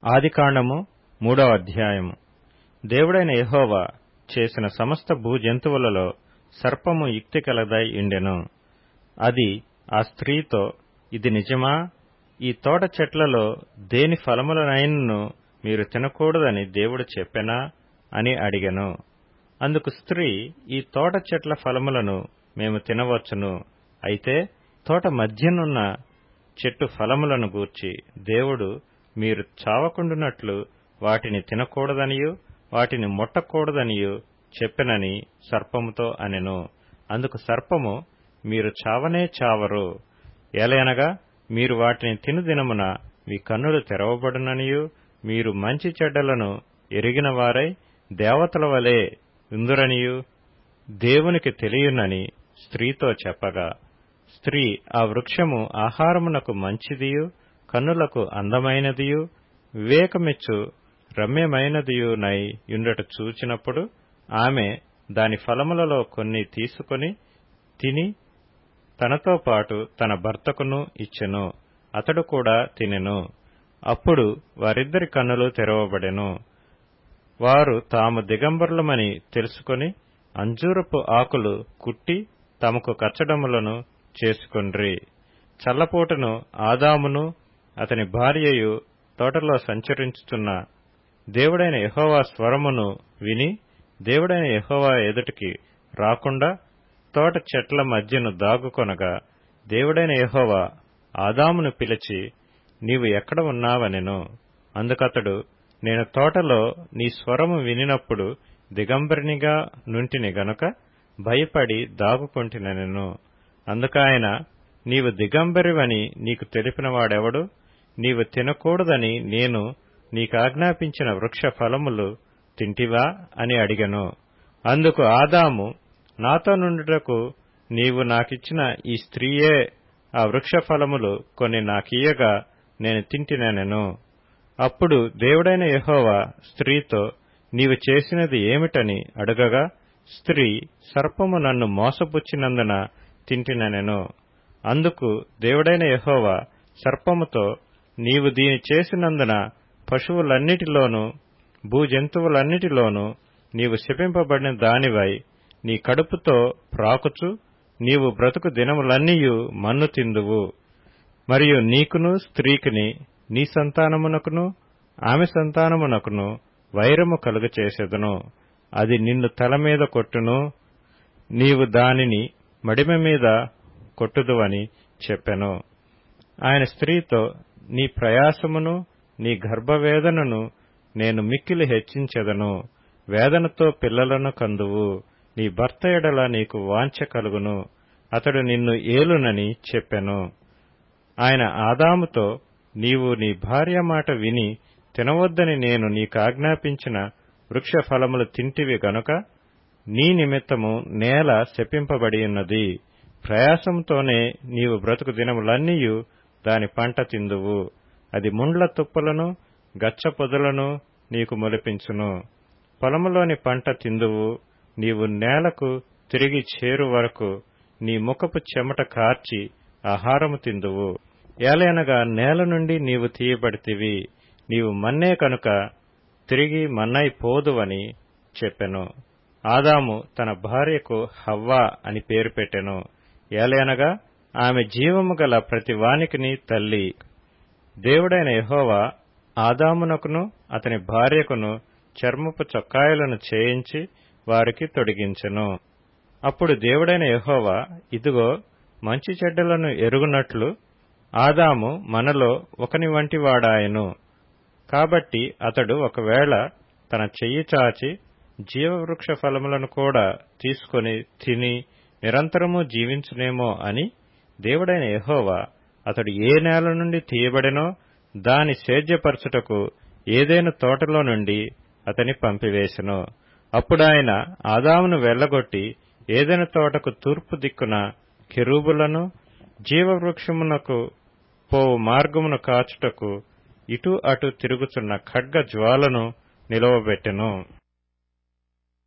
ఆదికాండము మూడవ అధ్యాయము దేవుడైన యెహోవా చేసిన సమస్త భూజంతువులలో సర్పము యుక్తి కలదై ఉండెను అది ఆ స్త్రీతో ఇది నిజమా ఈ తోట చెట్లలో దేని ఫలములనైనను మీరు తినకూడదని దేవుడు చెప్పెనా అని అడిగెను అందుకు స్త్రీ ఈ తోట చెట్ల ఫలములను మేము తినవచ్చును అయితే తోట మధ్యనున్న చెట్టు ఫలములను గూర్చి దేవుడు మీరు చావకుండునట్లు వాటిని తినకూడదనియు వాటిని ముట్టకూడదనియు చెప్పెనని సర్పముతో అనెను అందుకు సర్పము మీరు చావనే చావరు ఏలయనగా మీరు వాటిని తిను దినమున మీ కన్నులు తెరవబడుననియు మీరు మంచి చెడ్డలను ఎరిగిన వారై దేవతల వలె ఉందురనియు దేవునికి తెలియనని స్త్రీతో చెప్పగా స్త్రీ ఆ వృక్షము ఆహారమునకు మంచిదియు కన్నులకు అందమైనదియు వివేకమిచ్చు రమ్యమైనదియునై యుండట చూచినప్పుడు ఆమె దాని ఫలములలో కొన్ని తీసుకొని తిని తనతో పాటు తన భర్తకును ఇచ్చెను అతడు కూడా తినెను అప్పుడు వారిద్దరి కన్నులు తెరవబడెను వారు తాము దిగంబరులమని తెలుసుకొని అంజూరపు ఆకులు కుట్టి తమకు కచ్చడములను చేసుకొండ్రి చల్లపూటను ఆదామును అతని భార్యయు తోటలో సంచరించుచున్న దేవుడైన యహోవా స్వరమును విని దేవుడైన యహోవా ఎదుటికి రాకుండా తోట చెట్ల మధ్యను దాగుకొనగా దేవుడైన యహోవా ఆదామును పిలిచి నీవు ఎక్కడ ఉన్నావనెను అందుకతడు నేను తోటలో నీ స్వరము వినినప్పుడు దిగంబరినిగా నుంటిని గనుక భయపడి దాగుకొంటినెను అందుకాయన నీవు దిగంబరివని నీకు తెలిపినవాడెవడు నీవు తినకూడదని నేను నీకాజ్ఞాపించిన వృక్ష ఫలములు తింటివా అని అడిగను అందుకు ఆదాము నాతో నుండుటకు నీవు నాకిచ్చిన ఈ స్త్రీయే ఆ వృక్ష ఫలములు కొన్ని నాకియ్యగా నేను తింటినెను అప్పుడు దేవుడైన యహోవా స్త్రీతో నీవు చేసినది ఏమిటని అడగగా స్త్రీ సర్పము నన్ను మోసపుచ్చినందున తింటినెను అందుకు దేవుడైన యహోవా సర్పముతో నీవు దీని చేసినందున పశువులన్నిటిలోనూ భూజంతువులన్నిటిలోనూ నీవు శపింపబడిన దానివై నీ కడుపుతో ప్రాకుచు నీవు బ్రతుకు దినములన్నీయు మన్ను తిందువు మరియు నీకును స్త్రీకిని నీ సంతానమునకును ఆమె సంతానమునకును వైరము కలుగచేసెదను అది నిన్ను తల మీద కొట్టును నీవు దానిని మడిమ మీద కొట్టుదువని చెప్పెను ఆయన స్త్రీతో నీ ప్రయాసమును నీ గర్భవేదనను నేను మిక్కిలి హెచ్చించెదను వేదనతో పిల్లలను కందువు నీ భర్త ఎడల నీకు వాంఛ కలుగును అతడు నిన్ను ఏలునని చెప్పెను ఆయన ఆదాముతో నీవు నీ భార్య మాట విని తినవద్దని నేను నీకాజ్ఞాపించిన వృక్ష ఫలములు తింటివి గనుక నీ నిమిత్తము నేల శపింపబడి ఉన్నది ప్రయాసంతోనే నీవు బ్రతుకు దినములన్నీయు దాని పంట తిందువు అది ముండ్ల తుప్పలను గచ్చ పొదలను నీకు మొలిపించును పొలములోని పంట తిందువు నీవు నేలకు తిరిగి చేరు వరకు నీ ముఖపు చెమట కార్చి ఆహారము తిందువు ఏలయనగా నేల నుండి నీవు తీయబడితివి నీవు మన్నే కనుక తిరిగి మన్నై పోదువని చెప్పెను ఆదాము తన భార్యకు హవ్వా అని పేరు పెట్టెను ఏలయనగా ఆమె జీవము గల ప్రతి వానికిని తల్లి దేవుడైన యహోవా ఆదామునకును అతని భార్యకును చర్మపు చొక్కాయలను చేయించి వారికి తొడిగించెను అప్పుడు దేవుడైన యహోవా ఇదిగో మంచి చెడ్డలను ఎరుగునట్లు ఆదాము మనలో ఒకని వంటి వాడాయను కాబట్టి అతడు ఒకవేళ తన చెయ్యి చాచి జీవవృక్ష ఫలములను కూడా తీసుకొని తిని నిరంతరము జీవించునేమో అని దేవుడైన యహోవా అతడు ఏ నేల నుండి తీయబడెనో దాని సేద్యపరచుటకు ఏదైనా తోటలో నుండి అతని పంపివేశెను అప్పుడాయన ఆదామును వెళ్లగొట్టి ఏదైనా తోటకు తూర్పు దిక్కున కెరూబులను జీవవృక్షమునకు పోవు మార్గమును కాచుటకు ఇటు అటు తిరుగుచున్న ఖడ్గ జ్వాలను నిలవబెట్టెను